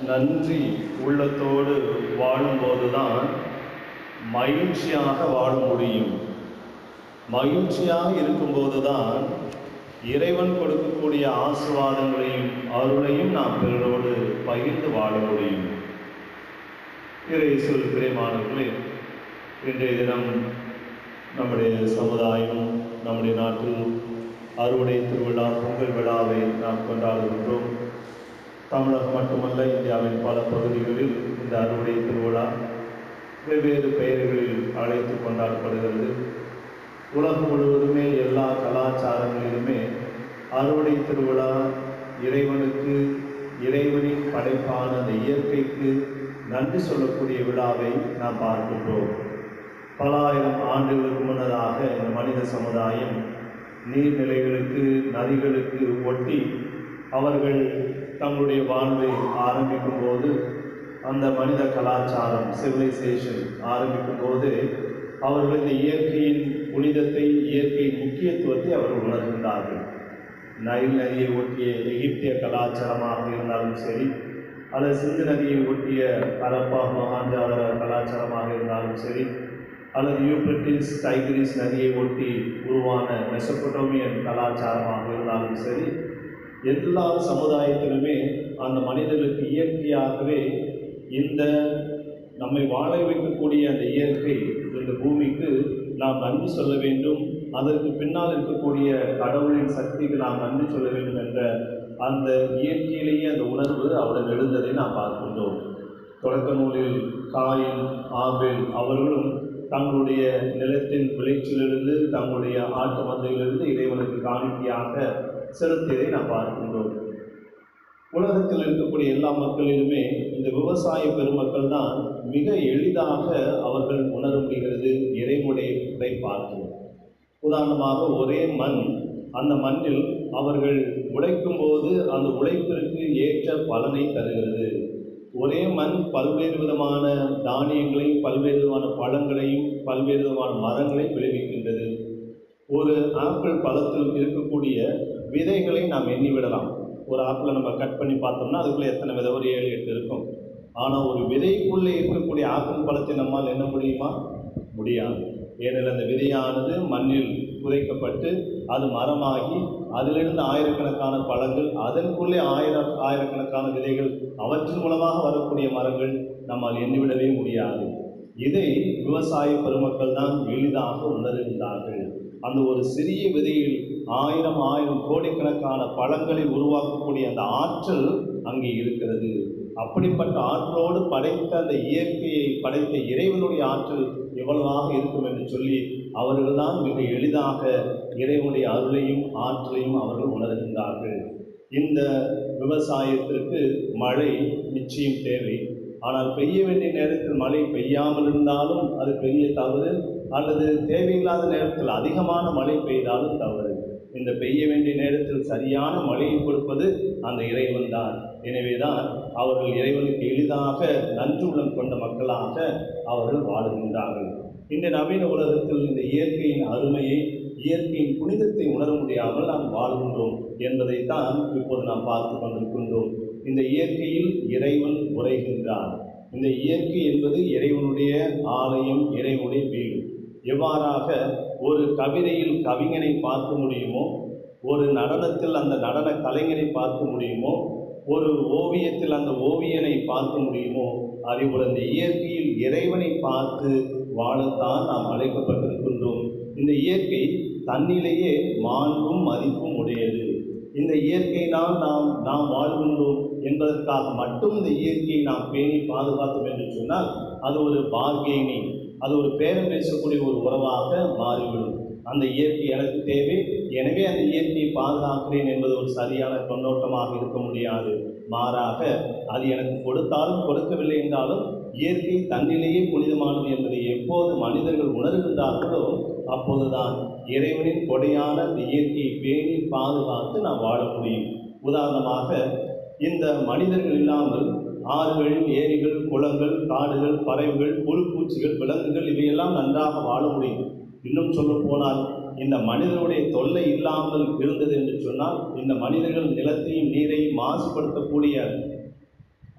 நன்றி உள்ளத்தோடு வாழும்போதுதான் மகிழ்ச்சியாக வாழ முடியும் மகிழ்ச்சியாக இருக்கும்போதுதான் இறைவன் கொடுக்கக்கூடிய ஆசிர்வாதங்களையும் அருளையும் நாம் பிறரோடு பகிர்ந்து வாழ முடியும் இறைசொல் பிரியமானவர்களே இன்றைய தினம் நம்முடைய சமுதாயம் நம்முடைய நாட்டில் அறுவடை திருவிழா பொங்கல் விழாவை நாம் கொண்டாடுகின்றோம் தமிழகம் மட்டுமல்ல இந்தியாவின் பல பகுதிகளில் இந்த அறுவடை திருவிழா வெவ்வேறு பெயர்களில் அழைத்து கொண்டாடப்படுகிறது உலகம் முழுவதுமே எல்லா கலாச்சாரங்களிலுமே அறுவடை திருவிழா இறைவனுக்கு இறைவனின் படைப்பான அந்த இயற்கைக்கு நன்றி சொல்லக்கூடிய விழாவை நாம் பார்க்கின்றோம் பல ஆயிரம் ஆண்டுகளுக்கு முன்னதாக இந்த மனித சமுதாயம் நீர்நிலைகளுக்கு நதிகளுக்கு ஒட்டி அவர்கள் தங்களுடைய வாழ்வை ஆரம்பிக்கும் போது அந்த மனித கலாச்சாரம் சிவிலைசேஷன் ஆரம்பிக்கும் போது அவர்கள் இந்த இயற்கையின் புனிதத்தை இயற்கையின் முக்கியத்துவத்தை அவர்கள் உணர்கின்றார்கள் நைல் நதியை ஒட்டிய எகிப்திய கலாச்சாரமாக இருந்தாலும் சரி அல்லது சிந்து நதியை ஒட்டிய அரப்பா மகாஞ்சார கலாச்சாரமாக இருந்தாலும் சரி அல்லது யூப்ரட்டிஸ் டைகிரிஸ் நதியை ஒட்டி உருவான மெசபடோமியன் கலாச்சாரமாக இருந்தாலும் சரி எல்லா சமுதாயத்திலுமே அந்த மனிதர்களுக்கு இயற்கையாகவே இந்த நம்மை வாழ வைக்கக்கூடிய அந்த இயற்கை இந்த பூமிக்கு நாம் நன்றி சொல்ல வேண்டும் அதற்கு பின்னால் இருக்கக்கூடிய கடவுளின் சக்திக்கு நாம் நன்றி சொல்ல வேண்டும் என்ற அந்த இயற்கையிலேயே அந்த உணர்வு அவர்கள் எழுந்ததை நாம் பார்க்கின்றோம் தொடக்க நூலில் காயின் ஆபேல் அவர்களும் தங்களுடைய நிலத்தின் விளைச்சிலிருந்து தங்களுடைய ஆட்டு மந்தையிலிருந்து இறைவனுக்கு காணிக்கையாக செலுத்தியதை நாம் பார்க்கின்றோம் உலகத்தில் இருக்கக்கூடிய எல்லா மக்களிலுமே இந்த விவசாய பெருமக்கள் தான் மிக எளிதாக அவர்கள் உணர முடிகிறது இறைமுறையை பார்க்கும் உதாரணமாக ஒரே மண் அந்த மண்ணில் அவர்கள் உழைக்கும் போது அந்த உழைப்பிற்கு ஏற்ற பலனை தருகிறது ஒரே மண் பல்வேறு விதமான தானியங்களையும் பல்வேறு விதமான பழங்களையும் பல்வேறு விதமான மரங்களையும் விளைவிக்கின்றது ஒரு ஆப்பிள் பழத்தில் இருக்கக்கூடிய விதைகளை நாம் எண்ணிவிடலாம் ஒரு ஆப்பிளை நம்ம கட் பண்ணி பார்த்தோம்னா அதுக்குள்ளே எத்தனை விதை ஒரு ஏழு எட்டு இருக்கும் ஆனால் ஒரு விதைக்குள்ளே இருக்கக்கூடிய ஆப்பிள் பழத்தை நம்மால் என்ன முடியுமா முடியாது ஏனெனில் அந்த விதையானது மண்ணில் புதைக்கப்பட்டு அது மரமாகி அதிலிருந்து ஆயிரக்கணக்கான பழங்கள் அதற்குள்ளே ஆயிர ஆயிரக்கணக்கான விதைகள் அவற்றின் மூலமாக வரக்கூடிய மரங்கள் நம்மால் எண்ணிவிடவே முடியாது இதை விவசாய பெருமக்கள் தான் எளிதாக உணர்கின்றார்கள் அந்த ஒரு சிறிய விதையில் ஆயிரம் ஆயிரம் கோடிக்கணக்கான பழங்களை உருவாக்கக்கூடிய அந்த ஆற்றல் அங்கே இருக்கிறது அப்படிப்பட்ட ஆற்றலோடு படைத்த அந்த இயற்கையை படைத்த இறைவனுடைய ஆற்றல் எவ்வளவாக இருக்கும் என்று சொல்லி அவர்கள்தான் மிக எளிதாக இறைவனுடைய அருளையும் ஆற்றலையும் அவர்கள் உணர்கின்றார்கள் இந்த விவசாயத்திற்கு மழை நிச்சயம் தேவை ஆனால் பெய்ய வேண்டிய நேரத்தில் மழை பெய்யாமல் இருந்தாலும் அது பெரிய தவறு அல்லது தேவையில்லாத நேரத்தில் அதிகமான மழை பெய்தாலும் தவறு இந்த பெய்ய வேண்டிய நேரத்தில் சரியான மழையை கொடுப்பது அந்த இறைவன் தான் எனவேதான் அவர்கள் இறைவனுக்கு எளிதாக நன்றியுள்ளம் கொண்ட மக்களாக அவர்கள் வாழுகின்றார்கள் இந்த நவீன உலகத்தில் இந்த இயற்கையின் அருமையை இயற்கையின் புனிதத்தை உணர முடியாமல் நாம் வாழ்கின்றோம் என்பதைத்தான் இப்போது நாம் பார்த்து கொண்டிருக்கின்றோம் இந்த இயற்கையில் இறைவன் உரைகின்றான் இந்த இயற்கை என்பது இறைவனுடைய ஆலயம் இறைவனுடைய வீடு எவ்வாறாக ஒரு கவிதையில் கவிஞனை பார்க்க முடியுமோ ஒரு நடனத்தில் அந்த நடன கலைஞனை பார்க்க முடியுமோ ஒரு ஓவியத்தில் அந்த ஓவியனை பார்க்க முடியுமோ அதேபோல் இந்த இயற்கையில் இறைவனை பார்த்து வாழத்தான் நாம் அழைக்கப்பட்டிருக்கின்றோம் இந்த இயற்கை தன்னிலேயே மாண்பும் மதிப்பும் உடையது இந்த இயற்கையினால் நாம் நாம் வாழ்கின்றோம் என்பதற்காக மட்டும் இந்த இயற்கையை நாம் பேணி பாதுகாத்தோம் என்று சொன்னால் அது ஒரு பார்கெனிங் அது ஒரு பேரம் பேசக்கூடிய ஒரு உறவாக மாறிவிடும் அந்த இயற்கை எனக்கு தேவை எனவே அந்த இயற்கையை பாதுகாக்கிறேன் என்பது ஒரு சரியான கண்ணோட்டமாக இருக்க முடியாது மாறாக அது எனக்கு கொடுத்தாலும் கொடுக்கவில்லை என்றாலும் இயற்கை தன்னிலேயே புனிதமானது என்பதை எப்போது மனிதர்கள் உணர்கின்றார்களோ அப்போதுதான் இறைவனின் கொடையான அந்த இயற்கையை பேணி பாதுகாத்து நாம் வாழ முடியும் உதாரணமாக இந்த மனிதர்கள் இல்லாமல் ஆறுகள் ஏரிகள் குளங்கள் காடுகள் பறவைகள் புழுப்பூச்சிகள் விலங்குகள் இவையெல்லாம் நன்றாக வாழ முடியும் இன்னும் சொல்ல போனால் இந்த மனிதனுடைய தொல்லை இல்லாமல் இருந்தது என்று சொன்னால் இந்த மனிதர்கள் நிலத்தையும் நீரையும் மாசுபடுத்தக்கூடிய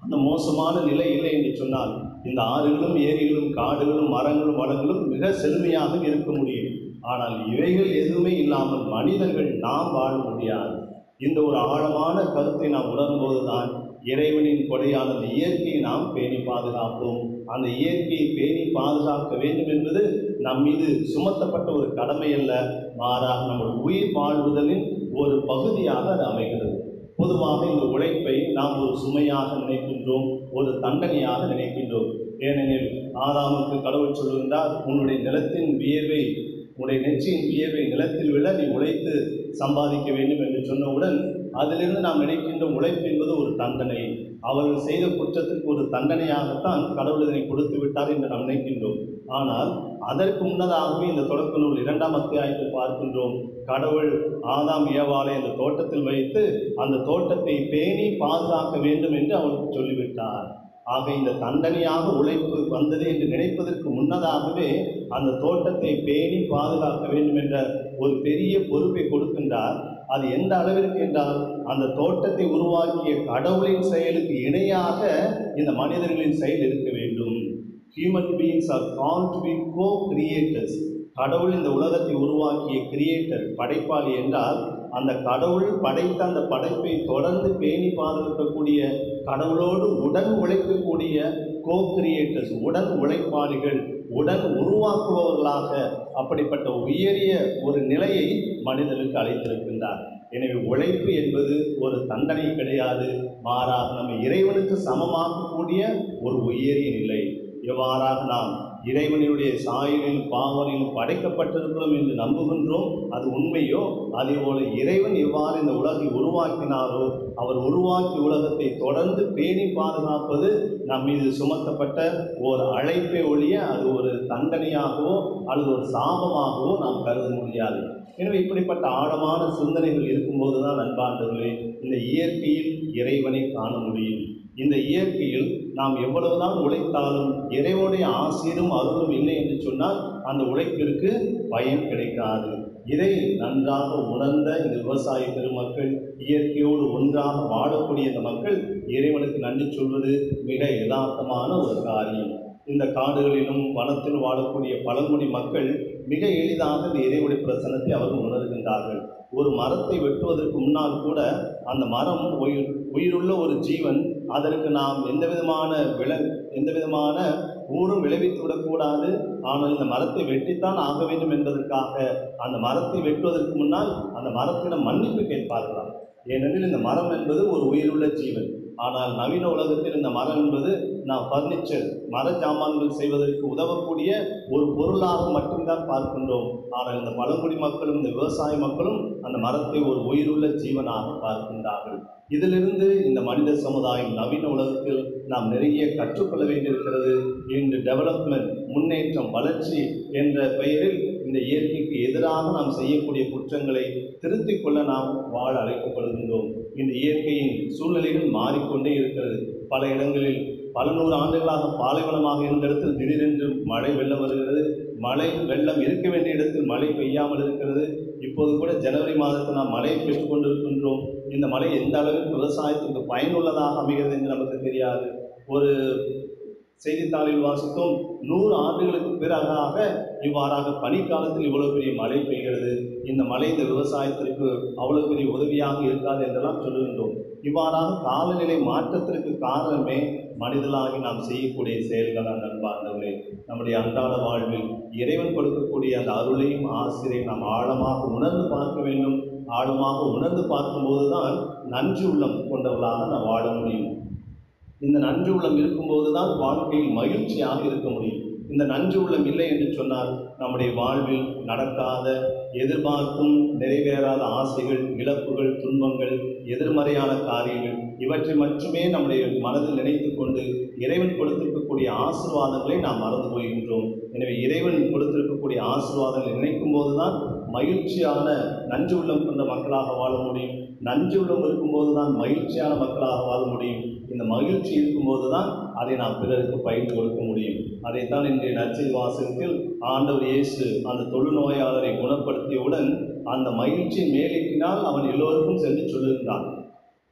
அந்த மோசமான நிலை இல்லை என்று சொன்னால் இந்த ஆறுகளும் ஏரிகளும் காடுகளும் மரங்களும் வளங்களும் மிக செழுமையாக இருக்க முடியும் ஆனால் இவைகள் எதுவுமே இல்லாமல் மனிதர்கள் நாம் வாழ முடியாது இந்த ஒரு ஆழமான கருத்தை நாம் உணரும்போது தான் இறைவனின் கொடையான அந்த இயற்கையை நாம் பேணி பாதுகாப்போம் அந்த இயற்கையை பேணி பாதுகாக்க வேண்டும் என்பது நம் மீது சுமத்தப்பட்ட ஒரு கடமை அல்ல மாறாக நம்முடைய உயிர் வாழ்வுதலின் ஒரு பகுதியாக அது அமைகிறது பொதுவாக இந்த உழைப்பை நாம் ஒரு சுமையாக நினைக்கின்றோம் ஒரு தண்டனையாக நினைக்கின்றோம் ஏனெனில் ஆதாமுக்கு கடவுள் சொல்லுகின்றார் உன்னுடைய நிலத்தின் வியர்வை உன்னுடைய நெற்றியின் வியர்வை நிலத்தில் விழ நீ உழைத்து சம்பாதிக்க வேண்டும் என்று சொன்னவுடன் அதிலிருந்து நாம் நினைக்கின்ற உழைப்பு என்பது ஒரு தண்டனை அவர்கள் செய்த குற்றத்துக்கு ஒரு தண்டனையாகத்தான் கடவுள் இதனை கொடுத்து விட்டார் என்று நாம் நினைக்கின்றோம் ஆனால் அதற்கு முன்னதாகவே இந்த தொடக்க நூல் இரண்டாம் அத்தியாயத்தில் பார்க்கின்றோம் கடவுள் ஆதாம் ஏவாளை அந்த தோட்டத்தில் வைத்து அந்த தோட்டத்தை பேணி பாதுகாக்க வேண்டும் என்று அவருக்கு சொல்லிவிட்டார் ஆக இந்த தண்டனையாக உழைப்பு வந்தது என்று நினைப்பதற்கு முன்னதாகவே அந்த தோட்டத்தை பேணி பாதுகாக்க வேண்டும் என்ற ஒரு பெரிய பொறுப்பை கொடுக்கின்றார் அது எந்த அளவிற்கு என்றால் அந்த தோட்டத்தை உருவாக்கிய கடவுளின் செயலுக்கு இணையாக இந்த மனிதர்களின் செயல் இருக்க வேண்டும் human beings are call to be co creators கடவுள் இந்த உலகத்தை உருவாக்கிய கிரியேட்டர் படைப்பாளி என்றால் அந்த கடவுள் படைத்த அந்த படைப்பை தொடர்ந்து பேணி பாதுகாக்கக்கூடிய கடவுளோடு உடன் உழைக்கக்கூடிய கோ கிரியேட்டர்ஸ் உடன் உழைப்பாளிகள் உடன் உருவாக்குபவர்களாக அப்படிப்பட்ட உயரிய ஒரு நிலையை மனிதனுக்கு அழைத்திருக்கின்றார் எனவே உழைப்பு என்பது ஒரு தண்டனை கிடையாது மாறாக நம்ம இறைவனுக்கு சமமாக்கக்கூடிய ஒரு உயரிய நிலை எவ்வாறாக நாம் இறைவனுடைய சாயலிலும் பாவனையிலும் படைக்கப்பட்டிருக்கிறோம் என்று நம்புகின்றோம் அது உண்மையோ அதே போல இறைவன் எவ்வாறு இந்த உலகை உருவாக்கினாரோ அவர் உருவாக்கிய உலகத்தை தொடர்ந்து பேணி பாதுகாப்பது நம் மீது சுமத்தப்பட்ட ஒரு அழைப்பை ஒழிய அது ஒரு தண்டனையாகவோ அல்லது ஒரு சாபமாகவோ நாம் கருத முடியாது எனவே இப்படிப்பட்ட ஆழமான சிந்தனைகள் இருக்கும்போது தான் அன்பாண்டவர்களே இந்த இயற்கையில் இறைவனை காண முடியும் இந்த இயற்கையில் நாம் எவ்வளவுதான் உழைத்தாலும் இறைவனுடைய ஆசீரும் அருளும் இல்லை என்று சொன்னால் அந்த உழைப்பிற்கு பயன் கிடைக்காது இதை நன்றாக உணர்ந்த இந்த விவசாய பெருமக்கள் இயற்கையோடு ஒன்றாக வாழக்கூடிய இந்த மக்கள் இறைவனுக்கு நன்றி சொல்வது மிக யதார்த்தமான ஒரு காரியம் இந்த காடுகளிலும் வனத்தில் வாழக்கூடிய பழங்குடி மக்கள் மிக எளிதாக இந்த இறைவனுடைய பிரசனத்தை அவர்கள் உணர்கின்றார்கள் ஒரு மரத்தை வெட்டுவதற்கு முன்னால் கூட அந்த மரம் உயிர் உயிருள்ள ஒரு ஜீவன் அதற்கு நாம் எந்த விதமான விள எந்த விதமான ஊரும் விளைவித்து விடக்கூடாது ஆனால் இந்த மரத்தை வெட்டித்தான் ஆக வேண்டும் என்பதற்காக அந்த மரத்தை வெட்டுவதற்கு முன்னால் அந்த மரத்திடம் மன்னிப்பு கேட்பார்களாம் ஏனெனில் இந்த மரம் என்பது ஒரு உயிருள்ள ஜீவன் ஆனால் நவீன உலகத்தில் இந்த மரம் என்பது நாம் ஃபர்னிச்சர் மர ஜாமான்கள் செய்வதற்கு உதவக்கூடிய ஒரு பொருளாக மட்டும்தான் பார்க்கின்றோம் ஆனால் இந்த பழங்குடி மக்களும் இந்த விவசாய மக்களும் அந்த மரத்தை ஒரு உயிருள்ள ஜீவனாக பார்க்கின்றார்கள் இதிலிருந்து இந்த மனித சமுதாயம் நவீன உலகத்தில் நாம் நிறைய கற்றுக்கொள்ள வேண்டியிருக்கிறது இன்று டெவலப்மெண்ட் முன்னேற்றம் வளர்ச்சி என்ற பெயரில் இந்த இயற்கைக்கு எதிராக நாம் செய்யக்கூடிய குற்றங்களை திருத்திக் கொள்ள நாம் வாழ அழைக்கப்படுகின்றோம் இந்த இயற்கையின் சூழ்நிலைகள் மாறிக்கொண்டே இருக்கிறது பல இடங்களில் பல நூறு ஆண்டுகளாக பாலைவனமாக இருந்த இடத்தில் திடீரென்று மழை வெள்ளம் வருகிறது மழை வெள்ளம் இருக்க வேண்டிய இடத்தில் மழை பெய்யாமல் இருக்கிறது இப்போது கூட ஜனவரி மாதத்தில் நாம் மழையை பெற்றுக் கொண்டிருக்கின்றோம் இந்த மழை எந்த அளவுக்கு விவசாயத்துக்கு பயனுள்ளதாக அமைகிறது என்று நமக்கு தெரியாது ஒரு செய்தித்தாளில் வாசித்தோம் நூறு ஆண்டுகளுக்கு பிறகாக இவ்வாறாக பனிக்காலத்தில் இவ்வளவு பெரிய மழை பெய்கிறது இந்த மழை இந்த விவசாயத்திற்கு அவ்வளவு பெரிய உதவியாக இருக்காது என்றெல்லாம் சொல்லுகின்றோம் இவ்வாறாக காலநிலை மாற்றத்திற்கு காரணமே மனிதர்களாகி நாம் செய்யக்கூடிய செயல்கள் நண்பார்ந்தவர்களே நம்முடைய அன்றாட வாழ்வில் இறைவன் கொடுக்கக்கூடிய அந்த அருளையும் ஆசிரியையும் நாம் ஆழமாக உணர்ந்து பார்க்க வேண்டும் ஆழமாக உணர்ந்து பார்க்கும்போது தான் நன்றி உள்ளம் கொண்டவர்களாக நாம் வாழ முடியும் இந்த நன்றி உள்ளம் இருக்கும்போது தான் வாழ்க்கையில் மகிழ்ச்சியாக இருக்க முடியும் இந்த நன்றி உள்ளம் இல்லை என்று சொன்னால் நம்முடைய வாழ்வில் நடக்காத எதிர்பார்க்கும் நிறைவேறாத ஆசைகள் இழப்புகள் துன்பங்கள் எதிர்மறையான காரியங்கள் இவற்றை மட்டுமே நம்முடைய மனதில் நினைத்து கொண்டு இறைவன் கொடுத்திருக்கக்கூடிய ஆசீர்வாதங்களை நாம் மறந்து போகின்றோம் எனவே இறைவன் கொடுத்திருக்கக்கூடிய ஆசீர்வாதங்களை நினைக்கும் போதுதான் மகிழ்ச்சியான நன்றி உள்ளம் கொண்ட மக்களாக வாழ முடியும் நன்றி உள்ளம் இருக்கும்போது தான் மகிழ்ச்சியான மக்களாக வாழ முடியும் இந்த மகிழ்ச்சி இருக்கும்போது தான் அதை நாம் பிறருக்கு பயிர்ந்து கொடுக்க முடியும் அதைத்தான் இன்றைய நற்செய்தி வாசகத்தில் ஆண்டவர் இயேசு அந்த தொழுநோயாளரை குணப்படுத்தியவுடன் அந்த மகிழ்ச்சியை மேலிட்டினால் அவன் எல்லோருக்கும் சென்று சொல்லுகின்றான்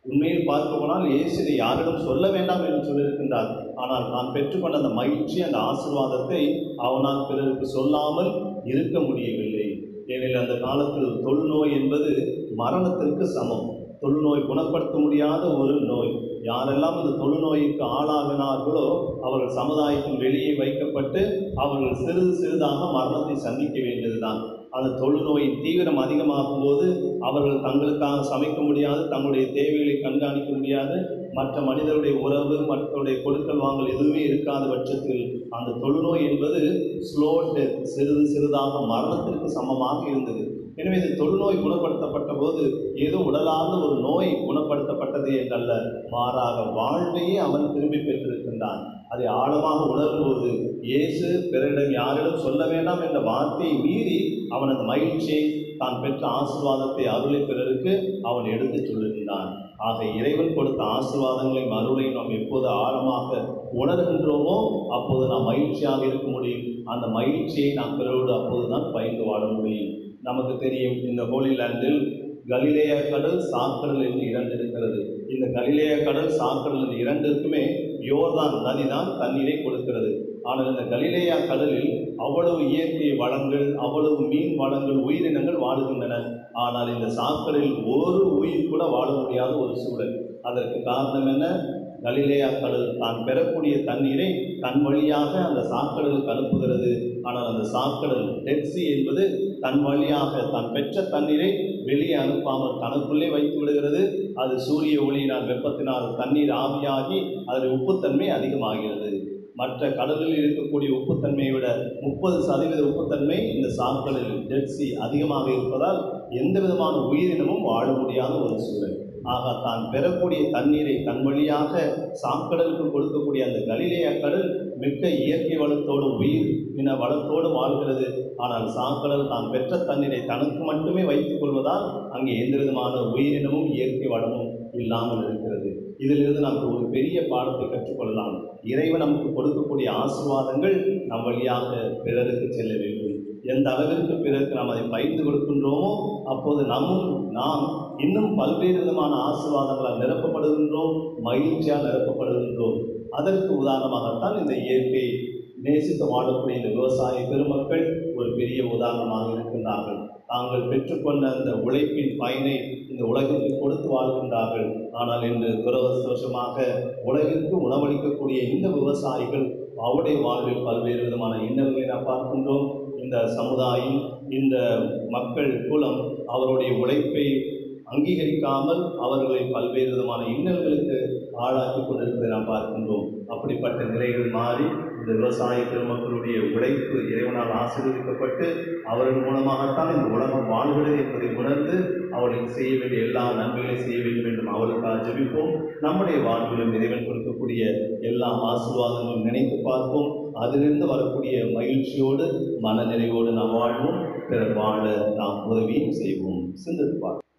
உண்மையில் பார்க்க போனால் இயேசு இதை யாரிடம் சொல்ல வேண்டாம் என்று சொல்லியிருக்கின்றார் ஆனால் நான் பெற்றுக்கொண்ட அந்த மகிழ்ச்சி அந்த ஆசீர்வாதத்தை அவனால் பிறருக்கு சொல்லாமல் இருக்க முடியவில்லை ஏனெனில் அந்த காலத்தில் தொழுநோய் என்பது மரணத்திற்கு சமம் தொழுநோய் குணப்படுத்த முடியாத ஒரு நோய் யாரெல்லாம் இந்த தொழுநோய்க்கு ஆளாகினார்களோ அவர்கள் சமுதாயத்தின் வெளியே வைக்கப்பட்டு அவர்கள் சிறிது சிறிதாக மரணத்தை சந்திக்க வேண்டியதுதான் அந்த தொழுநோயின் தீவிரம் அதிகமாகும் போது அவர்கள் தங்களுக்காக சமைக்க முடியாது தங்களுடைய தேவைகளை கண்காணிக்க முடியாது மற்ற மனிதருடைய உறவு மற்றவருடைய கொடுக்கல் வாங்கல் எதுவுமே இருக்காத பட்சத்தில் அந்த தொழுநோய் என்பது ஸ்லோ டெத் சிறிது சிறிதாக மரணத்திற்கு சமமாக இருந்தது எனவே இந்த தொழுநோய் குணப்படுத்தப்பட்ட போது ஏதோ உடலார்ந்த ஒரு நோய் குணப்படுத்தப்பட்டது என்றல்ல மாறாக வாழ்வையே அவன் திரும்பி பெற்றிருக்கின்றான் அதை ஆழமாக உணரும்போது இயேசு பிறரிடம் யாரிடம் சொல்ல வேண்டாம் என்ற வார்த்தையை மீறி அவன் அந்த மகிழ்ச்சியை தான் பெற்ற ஆசீர்வாதத்தை அருளை பிறருக்கு அவன் எடுத்துச் சொல்லுகின்றான் ஆக இறைவன் கொடுத்த ஆசீர்வாதங்களையும் அருளையும் நாம் எப்போது ஆழமாக உணர்கின்றோமோ அப்போது நாம் மகிழ்ச்சியாக இருக்க முடியும் அந்த மகிழ்ச்சியை நாம் பிறரோடு அப்போது தான் பயின்று வாழ முடியும் நமக்கு தெரியும் இந்த ஹோலி லேண்டில் கலிலேய கடல் சாக்கடல் என்று இரண்டு இருக்கிறது இந்த கலிலேய கடல் சாக்கடல் இந்த இரண்டிற்குமே யோர்தான் நதி தான் தண்ணீரை கொடுக்கிறது ஆனால் இந்த கலிலேயா கடலில் அவ்வளவு இயற்கை வளங்கள் அவ்வளவு மீன் வளங்கள் உயிரினங்கள் வாழுகின்றன ஆனால் இந்த சாக்கடலில் ஒரு உயிர் கூட வாழ முடியாத ஒரு சூழல் அதற்கு காரணம் என்ன கலிலேயா கடல் தான் பெறக்கூடிய தண்ணீரை தன் வழியாக அந்த சாக்கடலுக்கு அனுப்புகிறது ஆனால் அந்த சாக்கடல் டெட்சி என்பது தன் வழியாக தான் பெற்ற தண்ணீரை வெளியே அனுப்பாமல் தனக்குள்ளே வைத்து விடுகிறது அது சூரிய ஒளியினால் வெப்பத்தினால் தண்ணீர் ஆவியாகி அதில் உப்புத்தன்மை அதிகமாகிறது மற்ற கடலில் இருக்கக்கூடிய உப்புத்தன்மையை விட முப்பது சதவீத உப்புத்தன்மை இந்த சாக்கடலில் டெட்சி அதிகமாக இருப்பதால் எந்த விதமான உயிரினமும் வாழ முடியாத ஒரு சூழல் ஆக தான் பெறக்கூடிய தண்ணீரை தன் வழியாக சாக்கடலுக்கு கொடுக்கக்கூடிய அந்த கலிலேய கடல் மிக்க இயற்கை வளத்தோடு உயிர் இன வளத்தோடு வாழ்கிறது ஆனால் சாக்கடல் தான் பெற்ற தண்ணீரை தனக்கு மட்டுமே வைத்துக் கொள்வதால் அங்கே எந்த விதமான உயிரினமும் இயற்கை வளமும் இல்லாமல் இருக்கிறது இதிலிருந்து நமக்கு ஒரு பெரிய பாடத்தை கற்றுக்கொள்ளலாம் இறைவன் நமக்கு கொடுக்கக்கூடிய ஆசீர்வாதங்கள் நம் வழியாக பிறருக்கு செல்ல வேண்டும் எந்த அளவிற்கு பிறருக்கு நாம் அதை பகிர்ந்து கொடுக்கின்றோமோ அப்போது நம்மும் நாம் இன்னும் பல்வேறு விதமான ஆசீர்வாதங்களால் நிரப்பப்படுகின்றோம் மகிழ்ச்சியால் நிரப்பப்படுகின்றோம் அதற்கு உதாரணமாகத்தான் இந்த இயற்கை நேசித்து வாழக்கூடிய இந்த விவசாய பெருமக்கள் ஒரு பெரிய உதாரணமாக இருக்கின்றார்கள் தாங்கள் பெற்றுக்கொண்ட அந்த உழைப்பின் பயனை இந்த உலகிற்கு கொடுத்து வாழ்கின்றார்கள் ஆனால் இன்று துரதிருஷ்டவசமாக உலகிற்கு உணவளிக்கக்கூடிய இந்த விவசாயிகள் அவருடைய வாழ்வில் பல்வேறு விதமான இன்னல்களை நாம் பார்க்கின்றோம் இந்த சமுதாயம் இந்த மக்கள் குலம் அவருடைய உழைப்பை அங்கீகரிக்காமல் அவர்களை பல்வேறு விதமான இன்னல்களுக்கு ஆளாக்கி கொண்டிருப்பதை நாம் பார்க்கின்றோம் அப்படிப்பட்ட நிலைகள் மாறி இந்த விவசாய பெருமக்களுடைய உழைப்பு இறைவனால் ஆசீர்வதிக்கப்பட்டு அவர்கள் மூலமாகத்தான் இந்த உலகம் வாழ்கிறது என்பதை உணர்ந்து அவர்களுக்கு செய்ய வேண்டிய எல்லா நன்மைகளையும் செய்ய வேண்டும் என்றும் அவர்களுக்காக ஜெபிப்போம் நம்முடைய வாழ்விலும் இறைவன் கொடுக்கக்கூடிய எல்லா ஆசீர்வாதங்களும் நினைத்து பார்ப்போம் அதிலிருந்து வரக்கூடிய மகிழ்ச்சியோடு மனநிறைவோடு நாம் வாழ்வோம் பிறர் வாழ நாம் உதவியும் செய்வோம் சிந்தித்து பார்ப்போம்